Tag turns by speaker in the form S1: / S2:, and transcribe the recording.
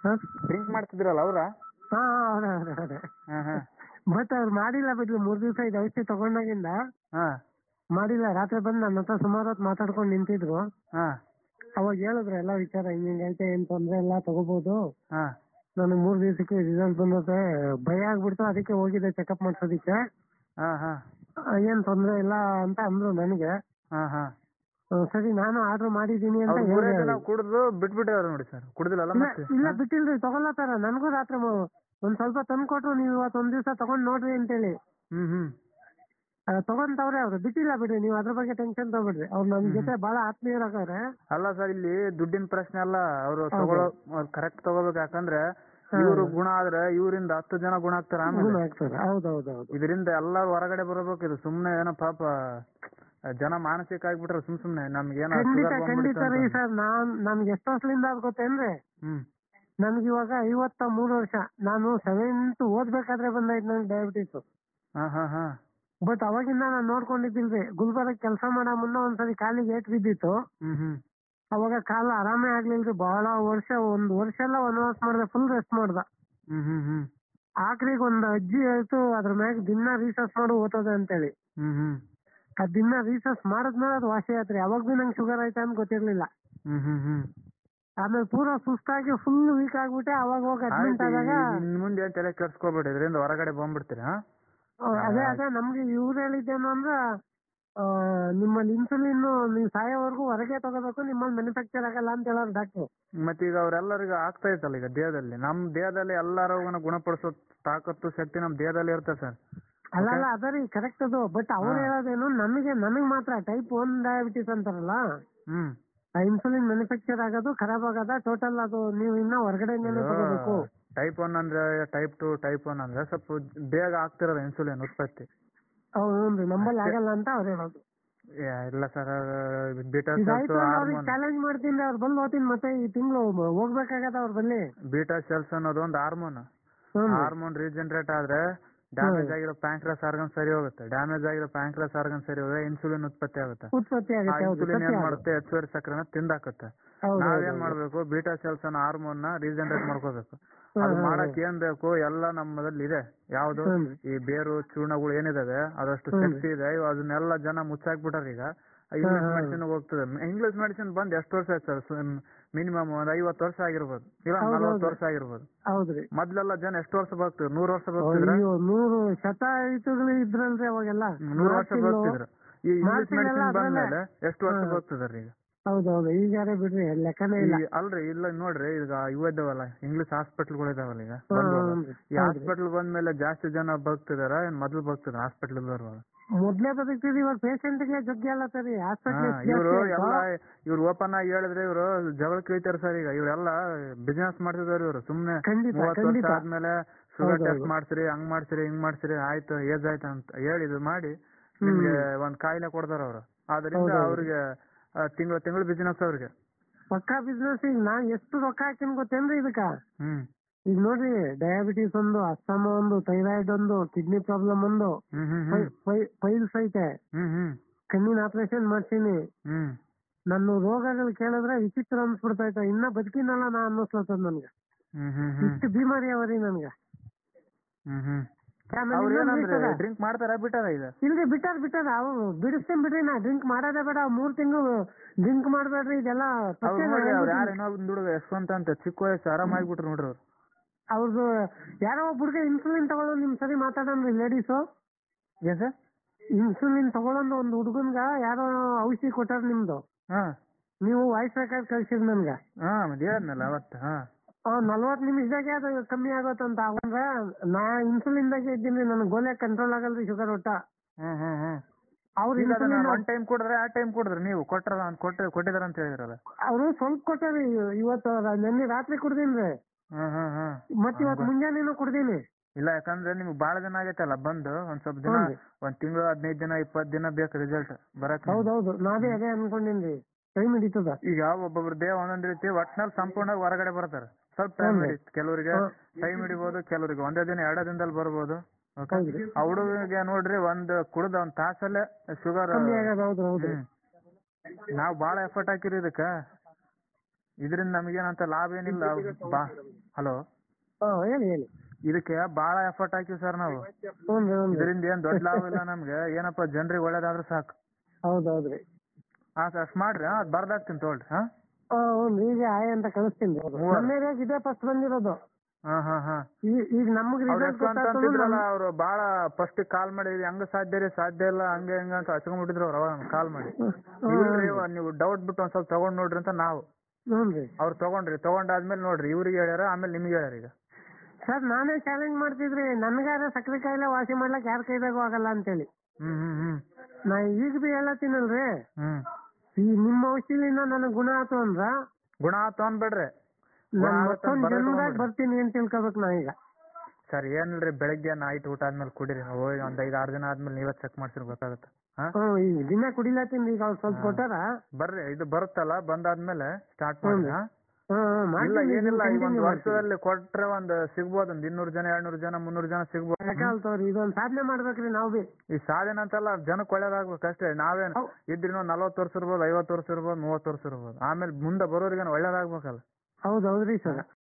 S1: ಹಾಂ
S2: ಡ್ರಿಂಕ್ ಮಾಡ್ತಿದ್ರಲ್ಲ ಅವ್ರ
S1: ಹಾಂ ಅವ್ರೆ ಅವ್ರೆ ಅವ್ರೆ
S2: ಹಾ ಹಾ
S1: ಬಟ್ ಅವ್ರು ಮಾಡಿಲ್ಲ ಬಿಡ್ರಿ ಮೂರ್ ದಿವಸ ಇದು ಔಷಧಿ ತಗೊಂಡಾಗಿಂದ
S2: ಹಾ
S1: ಮಾಡಿಲ್ಲ ರಾತ್ರಿ ಬಂದು ನನ್ನ ಹತ್ರ ಸುಮಾರು ಹೊತ್ತು ಮಾತಾಡ್ಕೊಂಡು ನಿಂತಿದ್ರು
S2: ಹಾ
S1: ಅವಾಗ ಹೇಳಿದ್ರು ಎಲ್ಲ ವಿಚಾರ ಹಿಂಗ್ ಹಿಂಗೈತೆ ಏನ್ ತೊಂದ್ರೆ ಇಲ್ಲ ತಗೋಬಹುದು
S2: ಹಾ
S1: ನನಗೆ ಮೂರ್ ದಿವಸಕ್ಕೆ ರಿಸಲ್ಟ್ ಬಂದತೆ ಭಯ ಆಗ್ಬಿಡ್ತು ಅದಕ್ಕೆ ಹೋಗಿದ್ದೆ ಚೆಕಪ್ ಮಾಡ್ಸೋದಿಕ್ಕೆ
S2: ಹಾ ಹಾ
S1: ಆ, ಏನ್ ತೊಂದ್ರೆ ಇಲ್ಲ ಅಂತ ಅಂದ್ರು ನನಗೆ
S2: ಹಾ ಹಾ
S1: ಆ, ಸರಿ ನಾನು ಆರ್ಡರ್ ಮಾಡಿದೀನಿ ಅಂತ
S2: ಅವ್ರು ಮೂರೇ
S1: ಹೇಳ್ದೆ
S2: ದಿನ ಕುಡಿದು ಬಿಟ್ಬಿಟ್ಟಿದಾರೆ ನೋಡಿ ಸರ್ ಕುಡ್ದಿಲ್ಲಲ್ಲ
S1: ಇಲ್ಲ
S2: ಮತ್ತೆ
S1: ಇಲ್ಲ ಬಿಟ್ಟಿಲ್ರಿ ತಗೊಳತ್ತಾರ ನನಗೂ ರಾತ್ರಿ ಮ- ಒಂದ್ ಸ್ವಲ್ಪ ತಂದ್ ಕೊಟ್ರು ನೀವು ಇವತ್ತು ಒಂದ್ ದಿವಸ ತಗೊಂಡ್ ನೋಡ್ರಿ ಅಂತೇಳಿ
S2: ಹ್ಮ್ ಹ್ಮ್
S1: ಆ, ತಗೊಂತವ್ರೆ ಅವ್ರು ಬಿಟ್ಟಿಲ್ಲ ಬಿಡ್ರಿ ನೀವು ಅದ್ರ ಬಗ್ಗೆ ಟೆನ್ಷನ್ ತಗೋಬೇಡ್ರಿ ಅವ್ರು ನನ್ ಜೊತೆ ಬಹಳ ಆತ್ಮೀಯರಾಗವ್ರೆ
S2: ಅಲ್ಲ ಸರ್ ಇಲ್ಲಿ ದುಡ್ಡಿನ ಪ್ರಶ್ನೆ ಅಲ್ಲ ಅವರು ತಗೊಳ್ಳೋ ಕರೆಕ್ಟ್ ತಗೋಬೇಕು ಯಾಕಂದ್ರೆ ಇವ್ರು ಗುಣ ಆದ್ರೆ ಇವರಿಂದ ಹತ್ತು ಜನ ಗುಣ ಆಗ್ತಾರೆ ಆಮೇಲೆ
S1: ಗುಣ ಆಗ್ತದೆ ಹೌದೌದೌದು
S2: ಇದರಿಂದ ಎಲ್ಲಾರು ಹೊರಗಡೆ ಬರಬೇಕು ಇದು ಸುಮ್ನೆ ಏನೋ ಪಾಪ ಜನ ಮಾನಸಿಕ ಆಗ್ಬಿಟ್ರೆ ಸುಮ್ ಸುಮ್ನೆ ನಮ್ಗೆ ಏನೋ
S1: ಖಂಡಿತ
S2: sugar
S1: ಖಂಡಿತ
S2: ಬಂದ್ಬಿಡ್ತು
S1: ರೀ
S2: ಅಂತ.
S1: ಸರ್ ನಾನ್ ನನ್ಗೆ ಎಷ್ಟು ವರ್ಷದಿಂದ ಅದ್ ಗೊತ್ತೇನ್ರಿ
S2: ಹ್ಮ್
S1: ನನ್ಗೆ ಇವಾಗ ಐವತ್ತ ಮೂರು ವರ್ಷ ನಾನು ಸೆವೆಂತ್ ಓದ್ಬೇಕಾದ್ರೆ ಬಂದೈತ್ ನನ್ಗೆ ಡಯಾಬಿಟಿಸ್
S2: ಹಾ ಹಾ ಹಾ
S1: ಬಟ್ ಅವಾಗಿಂದ ನಾನ್ ನೋಡ್ಕೊಂಡಿದ್ದಿಲ್ರಿ ಗುಲ್ಬರ್ಗ ಕೆಲಸ ಮಾಡೋ ಮುನ್ನ ಒಂದ್ಸರಿ ಕಾಲಿಗೆ ಏಟ್ ಬಿದ್ದಿತ್ತು
S2: ಹ್ಮ್ ಹ್ಮ್
S1: ಅವಾಗ ಕಾಲ ಆರಾಮೇ ಆಗ್ಲಿಲ್ರಿ ಬಹಳ ವರ್ಷ ಒಂದ್ ವರ್ಷ ಎಲ್ಲ ವನವಾಸ ಮಾಡ್ದೆ ಫುಲ್ ರೆಸ್ಟ್ ಮಾಡ್ದ
S2: ಹ್ಮ್ ಹ್ಮ್ ಹ್ಮ್
S1: ಆಖರಿಗೆ ಒಂದ್ ಅಜ್ಜಿ ಹೇಳ್ತು ಅದ್ರ ಮ್ಯಾಗ ದಿನ ರೀಸರ್ಚ್ ಮಾಡು ಓದ್ತದೆ ಅಂತೇಳಿ
S2: ಹ್ಮ್ ಹ್ಮ್
S1: ಆ ದಿನ ರೀಸರ್ಚ್ ಮಾಡದ್ಮೇಲೆ ಅದು ವಾಸಿ ಆತ್ರಿ ಅವಾಗ ಬಿ ನಂಗೆ ಶುಗರ್ ಐತೆ ಅಂತ ಗೊತ್ತಿರ್ಲಿಲ್ಲ
S2: ಹ್ಮ್ ಹ್ಮ್ ಹ್ಮ್
S1: ಆಮೇಲೆ ಪೂರಾ ಸುಸ್ತಾಗಿ ಫುಲ್ ವೀಕ್ ಆಗ್ಬಿಟ್ಟೆ ಅವಾಗ ಹೋಗಿ ಅಡ್ಮಿಟ್
S2: ಆಯ್ತು,
S1: ಆದಾಗ
S2: ಈ- ಇನ್ ಮುಂದೆ ಏನ್ ತಲೆ ಕೆಡ್ಸ್ಕೊಬೇಡಿ ಇದರಿಂದ ಹೊರಗಡೆ ಬಂದ್ಬಿಡ್ತೀರಿ ಹಾ
S1: ಅಹ್, ಅದೇ ಅದೇ ನಮ್ಗೆ ಇವ್ರು ಹೇಳಿದ್ದೇನು ಅಂದ್ರ ಆ, ನಿಮ್ಮಲ್ಲಿ ಇನ್ಸುಲಿನ್ ನೀವು ಸಾಯೋವರೆಗೂ ಹೊರಗೆ ತಗೋಬೇಕು ನಿಮ್ಮಲ್ಲಿ ಮ್ಯಾನುಫ್ಯಾಕ್ಚರ್ ಆಗಲ್ಲ ಅಂತ ಹೇಳೋರು ಡಾಕ್ಟ್ರು
S2: ಮತ್ತೆ ಈಗ ಅವ್ರೆಲ್ಲರಿಗೂ ಆಗ್ತಾ ಇತ್ತಲ್ಲ ಈಗ ದೇಹದಲ್ಲಿ ನಮ್ ದೇಹದಲ್ಲಿ ಎಲ್ಲಾ ರೋಗನ ಗುಣಪಡಿಸೋ ತಾಕತ್ತು ಶಕ್ತಿ ನಮ್ ದೇಹದಲ್ಲಿ ಇರುತ್ತೆ ಸರ್
S1: ಅಲ್ಲ ಅಲ್ಲ ಅದರಿ ಕರೆಕ್ಟ್ ಅದು ಬಟ್ ಅವ್ರು ಹೇಳೋದೇನು ನನಗೆ ನನಗ್ ಮಾತ್ರ ಟೈಪ್ ಒನ್ ಡಯಾಬಿಟಿಸ್ ಅಂತಾರಲ್ಲ
S2: ಹ್ಮ್
S1: ಆ ಇನ್ಸುಲಿನ್ ಮ್ಯಾನುಫ್ಯಾಕ್ಚರ್ ಆಗೋದು ಖರಾಬ್ ಆಗದ ಟೋಟಲ್ ಅದು ನೀವು ಇನ್ನ ಹೊರಗಡೆಯಿಂದನೇ ತಗೋಬೇಕು
S2: ಟೈಪ್ ಒನ್ ಅಂದ್ರೆ ಟೈಪ್ ಟು ಟೈಪ್ ಒನ್ ಅಂದ್ರೆ ಸ್ವಲ್ಪ ಬೇಗ ಆಗ್ತಿರೋದು ಇನ್ಸುಲಿನ್ ಉತ್ಪತ್ತಿ
S1: ಹೌದು ನಂಬಲ್ಲಿ ಆಗಲ್ಲ ಅಂತ ಅವ್ರು ಹೇಳೋದು
S2: ಏ, ಇಲ್ಲ ಸರ್ ಬೀಟಾ
S1: ಇದಾಯ್ತು
S2: ಸೆಲ್ಸ್
S1: ಅವ್ರಿಗೆ
S2: ಹಾರ್ಮೋನ್
S1: ಚಾಲೆಂಜ್ ಮಾಡ್ತೀನಿ ಅವ್ರು ಬಂದು ಹೋಗ್ತೀನಿ ಮತ್ತೆ ಈ ತಿಂಗಳು ಹೋಗ್ಬೇಕಾಗದ ಅವ್ರ ಬಲ್ಲಿ
S2: ಬೀಟಾ ಸೆಲ್ಸ್ ಅನ್ನೋದು ಒಂದು ಹಾರ್ಮೋನ್
S1: ಹ್ಮ್
S2: ಹಾರ್ಮೋನ್ ರೀಜನರೇಟ್ ಆದ್ರೆ ಡ್ಯಾಮೇಜ್ ಆಗಿರೋ ಪ್ಯಾಂಕ್ರಸ್ ಆರ್ಗನ್ ಸರಿ ಹೋಗುತ್ತೆ ಡ್ಯಾಮೇಜ್ ಆಗಿರೋ ಪ್ಯಾಂಕ್ರಸ್ ಆರ್ಗನ್ ಸರಿ ಹೋದ್ರೆ ಇನ್ಸುಲಿನ್ ಉತ್ಪತ್ತಿ ಆಗುತ್ತೆ
S1: ಉತ್ಪತ್ತಿ
S2: ಆ
S1: ಆಗುತ್ತೆ ಹೌದು
S2: ಇನ್ಸುಲಿನ್
S1: ಸತ್ಯ
S2: ಏನ್
S1: ಅದು.
S2: ಮಾಡುತ್ತೆ ಹೆಚ್ಚುವರಿ ಸಕ್ಕರೆನ ತಿಂದಾಕತ್ತೆ
S1: ಹೌದು
S2: ನಾವೇನ್ ಮಾಡ್ಬೇಕು ಬೀಟಾ ಸೆಲ್ಸ್ ಅನ್ನೋ ಹಾರ್ಮೋನ್ ನ ರೀಜನರೇಟ್ ಮಾಡ್ಕೋಬೇಕು ಅದು ಮಾಡಕ್ ಏನ್ ಬೇಕು ಎಲ್ಲ ನಮ್ಮದಲ್ಲಿ ಇದೆ ಯಾವ್ದು
S1: ಹ್ಮ್.
S2: ಈ ಬೇರು ಚೂರ್ಣಗಳು ಏನಿದಾವೆ ಅದಷ್ಟು ಶಕ್ತಿ ಇದೆ ಇವ್ ಅದನ್ನೆಲ್ಲ ಜನ ಮುಚ್ಚಾಕ್ಬಿಟ್ಟಾರ ಈಗ ಇಂಗ್ಲಿಷ್ ಮೆಡಿಸಿನ್ ಹೋಗ್ತದೆ ಇಂಗ್ಲಿಷ್ ಮೆಡಿಸಿನ್ ಬಂದ್ ಎಷ್ಟು ವರ್ಷ ಆಯ್ತು ಸರ್ ಮಿನಿಮಮ್ ಒಂದ್ ಐವತ್ತು ವರ್ಷ ಆಗಿರ್ಬೋದು ಇಲ್ಲ ನಲ್ವತ್ತು ವರ್ಷ ಆಗಿರ್ಬೋದು
S1: ಹೌದ್ರಿ
S2: ಮೊದ್ಲೆಲ್ಲ ಜನ ಎಷ್ಟು ವರ್ಷ ಬದುಕ್ತಿದ್ರು ನೂರ್ ವರ್ಷ ಬದುಕ್ತಿದ್ರ
S1: ಅಯ್ಯೋ ನೂರು ಶತಾಯುತಗಳು ಇದ್ರಲ್ರಿ ಅವಾಗೆಲ್ಲ
S2: ನೂರ್ ವರ್ಷ
S1: ಮಾರ್ಟಿನ್ಗಳು.
S2: ಬದುಕ್ತಿದ್ರು ಈ ಇಂಗ್ಲಿಷ್
S1: ಮಾರ್ಟಿನ್ಗೆಲ್ಲ
S2: ಮೆಡಿಸಿನ್
S1: ಅದ್ರಲ್ಲೇ.
S2: ಬಂದ್ಮೇಲೆ ಎಷ್ಟು ವರ್ಷ ಬದುಕ್ತಿದಾರೆ ಈಗ
S1: ಹೌದೌದು ಈಗಾರೆ ಬಿಡ್ರಿ ಲೆಕ್ಕನೇ ಇಲ್ಲ
S2: ಈ- ಅಲ್ರಿ ಇಲ್ಲ ನೋಡ್ರಿ ಈಗ ಇವ ಇದಾವಲ್ಲ ಇಂಗ್ಲಿಷ್ ಹಾಸ್ಪಿಟಲ್ಗಳು ಇದಾವಲ್ಲ ಈಗ
S1: ಹ್ಮ್,
S2: ಬಂದ್ವಲ್ಲ
S1: ಹ್ಮ್.
S2: ಈ ಹಾಸ್ಪಿಟಲ್ ಬಂದ್ಮೇಲೆ ಜಾಸ್ತಿ ಜನ ಬದುಕ್ತಿದಾರ ಏನ್ ಮೊದ್ಲು ಬದುಕ್ತಿದ್ರ ಹಾಸ್ಪಿಟಲ್ ಬರುವಾಗ
S1: ಮೊದ್ಲೇ ಬದುಕ್ತಿದ್ವಿ ಇವಾಗ patient ಗೆ ಜಗ್ಗಿ ಅಲ್ಲತ್ತರಿ ಹಾಸ್ಪಿಟ್ಲ್
S2: ಇವ್ರು ಎಲ್ಲ ಇವ್ರು ಓಪನ್ ಆಗಿ ಹೇಳಿದ್ರೆ ಇವ್ರು ಜಗಳಕ್ಕೆ ಇಳಿತಾರ ಸರ್ ಈಗ ಇವ್ರೆಲ್ಲ ಬಿಸ್ನೆಸ್ ಮಾಡ್ತಿದಾರೆ ಇವ್ರು ಸುಮ್ನೆ
S1: ಖಂಡಿತ,
S2: ಮೂವತ್ತು ವರ್ಷ
S1: ಖಂಡಿತ.
S2: ಆದ್ಮೇಲೆ ಶುಗರ್
S1: ಹೌದೌದು.
S2: ಟೆಸ್ಟ್ ಮಾಡ್ಸಿರಿ ಹಂಗ್ ಮಾಡ್ಸಿರಿ ಹಿಂಗ್ ಮಾಡ್ಸಿರಿ ಆಯ್ತು ಏಜ್ ಆಯ್ತು ಅಂತ ಹೇಳಿ ಇದು ಮಾಡಿ ನಿಮ್ಗೆ ಒಂದ್ ಕಾಯಿಲೆ ಕೊಡ್ತಾರ ಅವ್ರು ಆದ್ರಿಂದ ಅವ್ರಿಗೆ ತಿಂಗಳ ತಿಂಗಳ ಬಿಸಿನೆಸ್ ಅವ್ರಿಗೆ
S1: ಪಕ್ಕಾ ಬಿಸ್ನೆಸ್ ಈಗ ನಾ ಎಷ್ಟು ರೊಕ್ಕ ಹಾಕಿನ್ ಗೊತ್ತೇನ್ರಿ ಇದಕ್ಕ
S2: ಹ್ಮ್
S1: ಈಗ ನೋಡ್ರಿ ಡಯಾಬಿಟಿಸ್ ಒಂದು ಅಸ್ತಮ ಒಂದು ಥೈರಾಯ್ಡ್ ಒಂದು ಕಿಡ್ನಿ ಪ್ರಾಬ್ಲಮ್ ಒಂದು
S2: ಹ್ಮ್ ಹ್ಮ್ ಹ್ಮ್
S1: ಪೈಲ್ಸ್ ಐತೆ
S2: ಹ್ಮ್ ಹ್ಮ್
S1: ಕಣ್ಣಿನ ಆಪರೇಷನ್ ಮಾಡ್ಸೀನಿ
S2: ಹ್ಮ್
S1: ನನ್ನ ರೋಗಗಳು ಕೇಳಿದ್ರೆ ವಿಚಿತ್ರ ಅನ್ಸ್ಬಿಡ್ತೈತೆ ಇನ್ನ ಬದುಕಿನಲ್ಲ ನಾ ಅನ್ನಿಸ್ಲತ್ತದ ನನ್ಗೆ
S2: ಹ್ಮ್ ಹ್ಮ್ ಹ್ಮ್
S1: ಇಷ್ಟು ಬಿಮಾರಿ ಅವರಿ ನನ್ಗೆ
S2: ಹ್ಮ್ ಹ್ಮ್
S1: ಆಮೇಲೆ
S2: ಅವ್ರು
S1: ಇನ್ನೊಂದ್
S2: ಏನಂದ್ರೆ
S1: ವಿಚಾರ.
S2: ಡ್ರಿಂಕ್ ಮಾಡ್ತಾರ ಬಿಟ್ಟಾರ ಈಗ
S1: ಇಲ್ರಿ ಬಿಟ್ಟಾರ ಬಿಟ್ಟಾರ ಅವ್ರು ಬಿಡಿಸ್ತೇನ್ ಬಿಡ್ರಿ ನಾ ಡ್ರಿಂಕ್ ಮಾಡೋದೇ ಬೇಡ ಮೂರ್ ತಿಂಗಳು ಡ್ರಿಂಕ್ ಮಾಡ್ಬೇಡ್ರಿ ಇದೆಲ್ಲ
S2: ಅವ್ರು
S1: ತಪ್ಪೇ
S2: ನೋಡ್ರಿ
S1: ನಾನು
S2: ಅವ್ರು ಯಾರು
S1: ಹೇಳ್ಬಿಡ್ತೀನಿ.
S2: ಇನ್ನೊಬ್ಬ ಹುಡುಗ ಯಶವಂತ ಅಂತ ಚಿಕ್ಕ ವಯಸ್ಸು ಆರಾಮಾಗ್ಬಿಟ್ರು ನೋಡ್ರಿ ಅವ್ರು
S1: ಅವ್ರದ್ದು ಯಾರೋ ಒಬ್ಬ ಹುಡುಗ ಇನ್ಸುಲಿನ್ ತಗೊಳ್ಳೋ ನಿಮ್ ಸರಿ ಮಾತಾಡನ್ರಿ ಲೇಡೀಸು
S2: ಏನ್ ಸರ್
S1: ಇನ್ಸುಲಿನ್ ತಗೊಳ್ಳೋದು ಒಂದು ಹುಡುಗನ್ಗ ಯಾರೋ ಔಷಧಿ ಕೊಟ್ಟಾರ ನಿಮ್ದು
S2: ಹಾ
S1: ನೀವು ವಾಯ್ಸ್ ರೆಕಾರ್ಡ್ ಕಳ್ಸಿರ್ ನನ್ಗ
S2: ಹಾ ಮತ್ತೆ ಹೇಳಿದ್ನಲ್ಲ ಅವತ್ತು ಹಾ
S1: ಆ, ನಲ್ವತ್ ನಿಮಿಷದಾಗೆ ಅದು ಕಮ್ಮಿ ಆಗೋತ್ತಂತ ಅವಂಗ ನಾ ಇನ್ಸುಲಿನ್ ದಾಗೆ ಇದ್ದೀನಿ ನನ್ ಗೋಲೆ ಕಂಟ್ರೋಲ್ ಆಗಲ್ರಿ ಶುಗರ್ ಒಟ್ಟ
S2: ಹ್ಮ್ ಹ್ಮ್ ಹ್ಮ್
S1: ಅವ್ರ
S2: ಈಗ ಅದನ್ನ
S1: ಇನ್ಸುಲಿನ್
S2: ಒನ್ ಟೈಮ್ ಕೊಡಿದ್ರೆ ಆ ಟೈಮ್ ಕೊಡಿದ್ರೆ ನೀವು ಕೊಟ್ರ ಕೊಟ್ಟ ಕೊಟ್ಟಿದಾರ ಅಂತ ಹೇಳಿದ್ರಲ್ಲ
S1: ಅವ್ರು ಸ್ವಲ್ಪ ಕೊಟ್ಟಾರಿ ಇವತ್ತು ರ- ನೆನ್ನೆ ರಾತ್ರಿ ಕುಡ್ದೀನ್ರಿ
S2: ಹ್ಮ್ ಹ್ಮ್ ಹ್ಮ್
S1: ಮತ್ ಇವತ್ ಮುಂಜಾನೆನೂ ಕುಡ್ದೀನಿ
S2: ಇಲ್ಲ ಯಾಕಂದ್ರೆ ನಿಮ್ಗೆ ಬಾಳ ದಿನ ಆಗೈತಲ್ಲ ಬಂದು ಒಂದ್ ಸ್ವಲ್ಪ ದಿನ
S1: ಹ್ಞೂ.
S2: ಒಂದ್ ತಿಂಗಳು ಹದಿನೈದು ದಿನ ಇಪ್ಪತ್ ದಿನ ಬೇಕು ರಿಸಲ್ಟ್ ಬರಕ್
S1: ಹೌದೌದು ನಾವೇ ಅದೇ ಅನ್ಕೊಂಡಿನ್ರಿ ಟೈಮ್ ಹಿಡಿತದ
S2: ಈಗ ಒಬ್ಬೊಬ್ರ ದೇಹ ಒಂದೊಂದ್ ರೀತಿ ಒಟ್ನಲ್ಲಿ ಸಂಪೂರ್ಣವಾಗಿ ಹೊರಗಡೆ ಬರ್ತಾರೆ ಸ್ವಲ್ಪ ಟೈಮ್
S1: ಹ್ಞೂ.
S2: ಹಿಡಿಯುತ್ತೆ ಕೆಲವರಿಗೆ
S1: ಹ್ಞೂ.
S2: ಟೈಮ್ ಹಿಡಿಬೋದು ಕೆಲವರಿಗೆ ಒಂದೇ ದಿನ ಎರಡೇ ದಿನದಲ್ಲಿ ಬರ್ಬೋದು ಓಕೆ
S1: ಹೌದ್ರಿ.
S2: ಆ ಹುಡುಗನಿಗೆ ನೋಡ್ರಿ ಒಂದ್ ಕುಡ್ದ ಒಂದ್ ತಾಸಲ್ಲೇ ಶುಗರ್
S1: ಕಮ್ಮಿ ಆಗೋದು ಹೌದು ಹೌದು
S2: ನಾವ್ ಬಾಳ ಎಫರ್ಟ್ ಹಾಕಿರಿ ಇದಕ್ಕ ಇದರಿಂದ ನಮಗೇನಂತ ಲಾಭ ಏನಿಲ್ಲ ಬಾ ಹಲೋ
S1: ಹಾ ಹೇಳಿ ಹೇಳಿ
S2: ಇದಕ್ಕೆ ಬಾಳ ಎಫರ್ಟ್ ಹಾಕಿವಿ ಸರ್ ನಾವು
S1: ಹ್ಞೂ ರೀ ಹ್ಞೂ ರೀ
S2: ಇದರಿಂದ ಏನ್ ದೊಡ್ಡ ಲಾಭ ಇಲ್ಲ ನಮ್ಗೆ ಏನಪ್ಪ ಜನರಿಗೆ ಒಳ್ಳೇದಾದ್ರೆ ಸಾಕು
S1: ಹೌದು ಹೌದ್ರಿ
S2: ಹಾ ಸರ್ ಅಷ್ಟ್ ಮಾಡ್ರಿ ಅದ್ ಬರ್ದಾಕ್ತೀನಿ ತಗೊಳ್ರಿ ಹಾ
S1: ಹಾ ಹ್ಞೂ ಈಗ ಆಯ್ ಅಂತ ಕಳಿಸ್ತೀನಿ ರೀ
S2: ಮೂವರು.
S1: ನಮ್ಮ ಏರಿಯಾಗ ಇದೇ ಫಸ್ಟ್ ಬಂದಿರೋದು
S2: ಹಾ ಹಾ ಹಾ
S1: ಈಗ ಈಗ ನಮ್ಗೆ
S2: ಅವ್ರ
S1: ರಿಸಲ್ಟ್
S2: ಎಷ್ಟು ಅಂತ ಅಂತಿದ್ರಲ್ಲ ಅವ್ರು ಬಾಳ ಫಸ್ಟ್ ಕಾಲ್ ಮಾಡಿ ಇದು ಹೆಂಗ ಸಾಧ್ಯ ರೀ ಸಾಧ್ಯ ಇಲ್ಲ ಹಂಗೆ ಹೆಂಗ ಅಂತ ಹಚ್ಕೊಂಡ್ಬಿಟ್ಟಿದ್ರು ಅವ್ರು ಅವಾಗ ಕಾಲ್ ಮಾಡಿ ಇಲ್ರಿ ಇವ ನೀವು ಡೌಟ್ ಬಿಟ್ಟು ಒಂದ್ ಸ್ವಲ್ಪ ತಗೊಂಡ್ ನೋಡ್ರಿ ಅಂತ ನಾವು
S1: ಹ್ಞೂ ರೀ
S2: ಅವ್ರು ತಗೊಂಡ್ರಿ ತಗೊಂಡಾದ್ಮೇಲೆ ನೋಡ್ರಿ ಇವ್ರಿಗೆ ಹೇಳ್ಯಾರ ಆಮೇಲೆ ನಿಮ್ಗೆ ಹೇಳ್ಯಾರ ಈಗ
S1: ಸರ್ ನಾನೇ ಚಾಲೆಂಜ್ ಮಾಡ್ತಿದ್ರಿ ನನ್ಗಾರ ಸಕ್ಕರೆ ಕಾಯಿಲೆ ವಾಸಿ ಮಾಡ್ಲಕ್ ಯಾರ ಕೈದಾಗೂ ಆಗಲ್ಲ ಅಂತೇಳಿ
S2: ಹ್ಮ್ ಹ್ಮ್ ಹ್ಮ್
S1: ನಾ ಈಗ ಬಿ ಹೇಳತ್ತೀನಲ್ರಿ
S2: ಹ್ಮ್
S1: ಈ ನಿಮ್ಮ ಔಷಧಿಯಿಂದ ನನಗ್ ಗುಣ ಆತು ಅಂದ್ರ
S2: ಗುಣ ಆತು ಅನ್ಬೇಡ್ರಿ ಗುಣ
S1: ನಾನ್
S2: ಆಗತ್ತೆ ಅಂತ
S1: ಮತ್ತೊಂದ್
S2: ಬರೋದು
S1: ಜನ್ಮದಾಗ
S2: ನೋಡ್ರಿ.
S1: ಬರ್ತೀನಿ ಅಂತ ತಿಳ್ಕೊಬೇಕು ನಾ ಈಗ
S2: ಸರ್ ಏನಿಲ್ರಿ ಬೆಳಗ್ಗೆ ನೈಟ್ ಊಟ ಆದ್ಮೇಲೆ ಕುಡೀರಿ ಹೋಗಿ ಒಂದ್ ಐದ್ ಆರ್ ದಿನ ಆದ್ಮೇಲೆ ನೀವೇ ಚೆಕ್ ಮಾಡ್ಸಿರ್ ಗೊತ್ತಾಗತ್ತೆ ಹಾ
S1: ಹ್ಮ್ ಈಗ ದಿನ ಕುಡಿಲತ್ತೀನಿ ಈಗ ಅವ್ರು ಸ್ವಲ್ಪ ಕೊಟ್ಟಾರ
S2: ಬರ್ರಿ ಇದು ಬರುತ್ತಲ್ಲ ಬಂದಾದ್ಮೇಲೆ ಸ್ಟಾರ್ಟ್ ಮಾಡಿ ಹಾ
S1: ಹ್ಮ್ ಹ್ಮ್
S2: ಇಲ್ಲ
S1: ಮಾಡ್ತೀನಿ
S2: ಏನಿಲ್ಲ ಈ ಒಂದ್
S1: continue ಮಾಡ್ತೀನಿ.
S2: ವರ್ಷದಲ್ಲಿ ಕೊಟ್ರೆ ಒಂದ್ ಸಿಗ್ಬೋದು ಒಂದ್ ಇನ್ನೂರ್ ಜನ ಎರಡ್ನೂರ್ ಜನ ಮುನ್ನೂರ್ ಜನ ಸಿಗ್ಬೋದು
S1: ಯಾಕಲ್ ತಗೋರಿ ಇದೊಂದ್ ಸಾಧನೆ ಮಾಡ್ಬೇಕ್ರಿ ನಾವ್ ಬಿ
S2: ಈ ಸಾಧನೆ ಅಂತಲ್ಲ ಜನಕ್ಕೆ ಒಳ್ಳೇದಾಗ್ಬೇಕು ಅಷ್ಟೇ ನಾವೇನ್
S1: ಹೌ-
S2: ಇದ್ರಿನೂ ನಲವತ್ತು ವರ್ಷ ಇರ್ಬೋದು ಐವತ್ತು ವರ್ಷ ಇರ್ಬೋದು ಮೂವತ್ತು ವರ್ಷ ಇರ್ಬೋದು ಆಮೇಲೆ ಮುಂದೆ ಬರೋರಿಗೇನು ಒಳ್ಳೇದಾಗ್ಬೇಕಲ್ಲ
S1: ಹೌದ್ ಹೌದ್ರಿ ಸರ್